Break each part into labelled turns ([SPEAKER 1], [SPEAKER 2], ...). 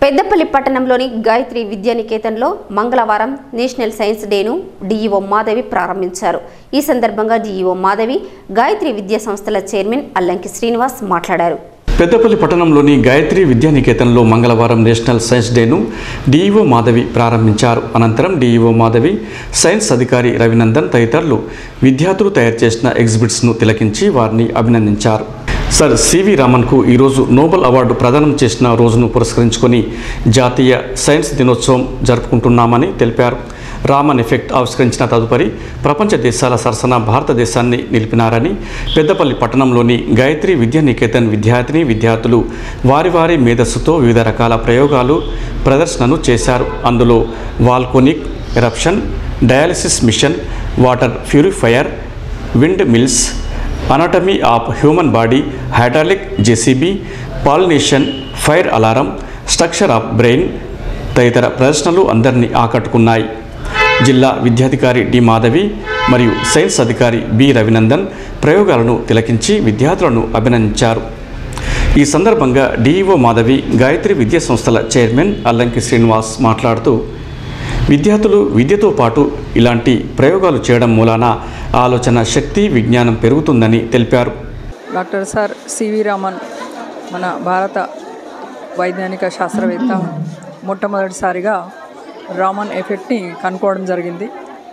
[SPEAKER 1] పెద్దపల్లి పట్టణంలోని గాయత్రి విద్యానికేతన్లో మంగళవారం నేషనల్ సైన్స్ డేను డీఈఓ మాధవి ప్రారంభించారు ఈ సందర్భంగా డీఈఓ మాధవి గాయత్రి విద్యా సంస్థల చైర్మన్ అల్లంకి శ్రీనివాస్ మాట్లాడారు
[SPEAKER 2] పెద్దపల్లి పట్టణంలోని గాయత్రి విద్యానికేతన్లో మంగళవారం నేషనల్ సైన్స్ డేను డీఈఓ మాధవి ప్రారంభించారు అనంతరం డీఈఓ మాధవి సైన్స్ అధికారి రవినందన్ తదితరులు విద్యార్థులు తయారు చేసిన ఎగ్జిబిట్స్ను తిలకించి వారిని అభినందించారు సర్ సివి రామన్కు ఈరోజు నోబెల్ అవార్డు ప్రదానం చేసిన రోజును పురస్కరించుకొని జాతీయ సైన్స్ దినోత్సవం జరుపుకుంటున్నామని తెలిపారు రామన్ ఎఫెక్ట్ ఆవిష్కరించిన తదుపరి ప్రపంచ దేశాల సరసన భారతదేశాన్ని నిలిపినారని పెద్దపల్లి పట్టణంలోని గాయత్రి విద్యానికేతన్ విద్యార్థిని విద్యార్థులు వారి వారి మేధస్సుతో వివిధ రకాల ప్రయోగాలు ప్రదర్శనను చేశారు అందులో volcanic eruption dialysis machine water purifier wind mills anatomy of human body hydraulic JCB pollination fire alarm structure of brain తదితర ప్రదర్శనలు అందరినీ ఆకట్టుకున్నాయి జిల్లా విద్యాధికారి డి మాధవి మరియు సైన్స్ అధికారి బి రవినందన్ ప్రయోగాలను తిలకించి విద్యార్థులను అభినందించారు ఈ సందర్భంగా డిఈఓ మాధవి గాయత్రి విద్యా సంస్థల చైర్మన్ అల్లంకి శ్రీనివాస్ మాట్లాడుతూ విద్యార్థులు విద్యతో పాటు ఇలాంటి ప్రయోగాలు చేయడం మూలాన ఆలోచన శక్తి విజ్ఞానం పెరుగుతుందని తెలిపారు
[SPEAKER 3] డాక్టర్ సార్ సివి రామన్ మన భారత వైజ్ఞానిక శాస్త్రవేత్త మొట్టమొదటిసారిగా రామన్ ఎఫెక్ట్ని కనుక్కోవడం జరిగింది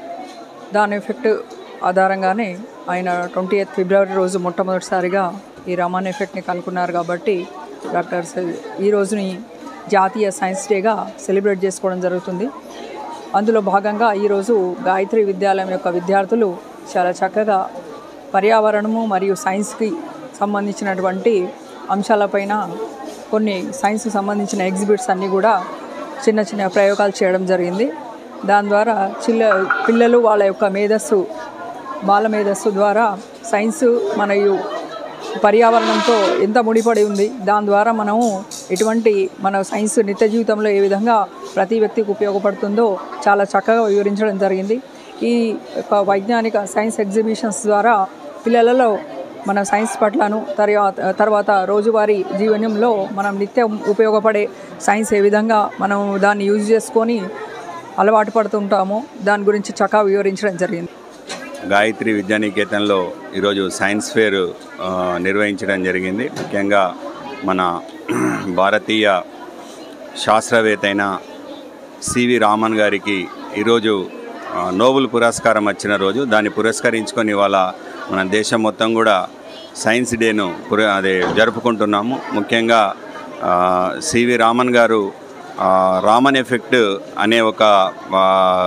[SPEAKER 3] దాని ఎఫెక్ట్ ఆధారంగానే ఆయన ట్వంటీ ఎయిత్ ఫిబ్రవరి రోజు మొట్టమొదటిసారిగా ఈ రామన్ ఎఫెక్ట్ని కనుక్కున్నారు కాబట్టి డాక్టర్ స- ఈ రోజుని జాతీయ సైన్స్ డేగా సెలబ్రేట్ చేసుకోవడం జరుగుతుంది అందులో భాగంగా ఈరోజు గాయత్రి విద్యాలయం యొక్క విద్యార్థులు చాలా చక్కగా పర్యావరణము మరియు సైన్స్కి సంబంధించినటువంటి అంశాలపైన కొన్ని సైన్స్కి సంబంధించిన ఎగ్జిబిట్స్ అన్నీ కూడా చిన్న చిన్న ప్రయోగాలు చేయడం జరిగింది దాని ద్వారా చిల్ల పిల్లలు వాళ్ళ యొక్క మేధస్సు బాల మేధస్సు ద్వారా సైన్స్ మరియు పర్యావరణంతో ఎంత ముడిపడి ఉంది దాని ద్వారా మనము ఎటువంటి మన సైన్స్ నిత్య జీవితంలో ఏ విధంగా ప్రతి వ్యక్తికి ఉపయోగపడుతుందో చాలా చక్కగా వివరించడం జరిగింది ఈ యొక్క వైజ్ఞానిక సైన్స్ ఎగ్జిబిషన్స్ ద్వారా పిల్లలలో మన సైన్స్ పట్లను తర్వాత తర్వాత రోజువారీ జీవనంలో మనం నిత్యం ఉపయోగపడే సైన్స్ ఏ విధంగా మనం దాన్ని యూజ్ చేసుకొని అలవాటు పడుతుంటామో దాని గురించి చక్కగా వివరించడం జరిగింది
[SPEAKER 4] గాయత్రి విద్యానికేతన్లో ఈరోజు సైన్స్ ఫేర్ ఆ, నిర్వహించడం జరిగింది ముఖ్యంగా మన భారతీయ శాస్త్రవేత్త అయిన సివి రామన్ గారికి ఈరోజు ఆ, నోబెల్ పురస్కారం వచ్చిన రోజు దాన్ని పురస్కరించుకొని ఇవాళ మన దేశం మొత్తం కూడా సైన్స్ డేను పుర అదే జరుపుకుంటున్నాము ముఖ్యంగా ఆ, సివి రామన్ గారు ఆ, రామన్ ఎఫెక్ట్ అనే ఒక ఆ,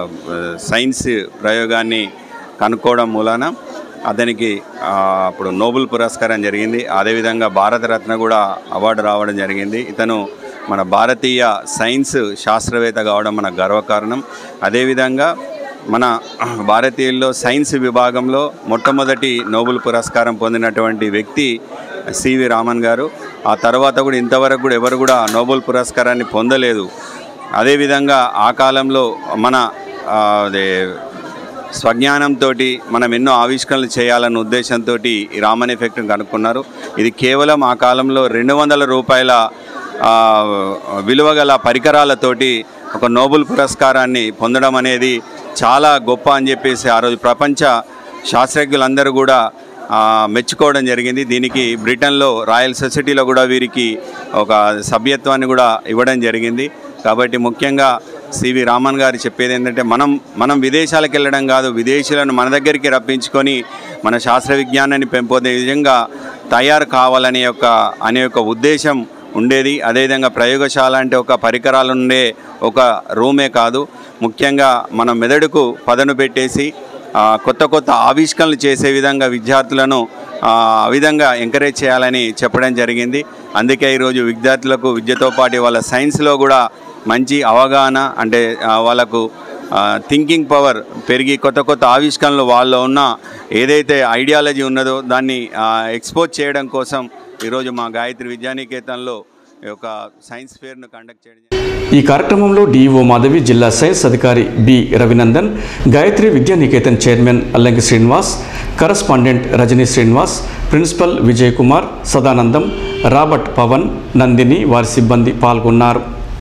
[SPEAKER 4] సైన్స్ ప్రయోగాన్ని కనుక్కోవడం మూలాన అతనికి ఆ, అప్పుడు నోబెల్ పురస్కారం జరిగింది అదేవిధంగా భారతరత్న కూడా అవార్డు రావడం జరిగింది ఇతను మన భారతీయ సైన్స్ శాస్త్రవేత్త కావడం మన గర్వకారణం అదేవిధంగా మన భారతీయుల్లో సైన్స్ విభాగంలో మొట్టమొదటి నోబెల్ పురస్కారం పొందినటువంటి వ్యక్తి సివి రామన్ గారు ఆ తర్వాత కూడా ఇంతవరకు కూడా ఎవరు కూడా నోబెల్ పురస్కారాన్ని పొందలేదు అదేవిధంగా ఆ కాలంలో మన ఆ, అదే స్వజ్ఞానంతో మనం ఎన్నో ఆవిష్కరణలు చేయాలన్న ఉద్దేశంతో ఈ రామన్ ఎఫెక్ట్ని కనుక్కున్నారు ఇది కేవలం ఆ కాలంలో రెండు వందల రూపాయల ఆ, విలువ గల పరికరాలతోటి ఒక నోబెల్ పురస్కారాన్ని పొందడం అనేది చాలా గొప్ప అని చెప్పేసి ఆ రోజు ప్రపంచ శాస్త్రజ్ఞులందరూ కూడా ఆ, మెచ్చుకోవడం జరిగింది దీనికి బ్రిటన్లో రాయల్ సొసైటీలో కూడా వీరికి ఒక సభ్యత్వాన్ని కూడా ఇవ్వడం జరిగింది కాబట్టి ముఖ్యంగా సివి రామన్ గారు చెప్పేది ఏంటంటే మనం మనం విదేశాలకు వెళ్ళడం కాదు విదేశీయులను మన దగ్గరికి రప్పించుకొని మన శాస్త్ర విజ్ఞానాన్ని పెంపొందే విధంగా తయారు కావాలనే యొక్క అనే యొక్క ఉద్దేశం ఉండేది అదేవిధంగా ప్రయోగశాల అంటే ఒక పరికరాలు ఉండే ఒక రూమే కాదు ముఖ్యంగా మన మెదడుకు పదను పెట్టేసి ఆ, కొత్త కొత్త ఆవిష్కరణలు చేసే విధంగా విద్యార్థులను ఆ ఆ విధంగా ఎంకరేజ్ చేయాలని చెప్పడం జరిగింది అందుకే ఈరోజు విద్యార్థులకు విద్యతో పాటు వాళ్ళ సైన్స్లో కూడా మంచి అవగాహన అంటే ఆ, వాళ్ళకు థింకింగ్ పవర్ పెరిగి కొత్త కొత్త ఆవిష్కరణలు వాళ్ళలో ఉన్న ఏదైతే ఐడియాలజీ ఉన్నదో దాన్ని ఎక్స్పోజ్ చేయడం కోసం ఈరోజు మా గాయత్రి విద్యానికేతన్లో ఈ యొక్క సైన్స్ ఫేర్ను కండక్ట్ చేయడం జరిగింది.
[SPEAKER 2] ఈ కార్యక్రమంలో డిఈఓ మాధవి జిల్లా సైన్స్ అధికారి B Ravinandan Gayatri Vidyaniketan chairman Allanki Srinivas correspondent Rajani Srinivas principal Vijay Kumar Sadanandam Robert Pavan Nandini వారి సిబ్బంది పాల్గొన్నారు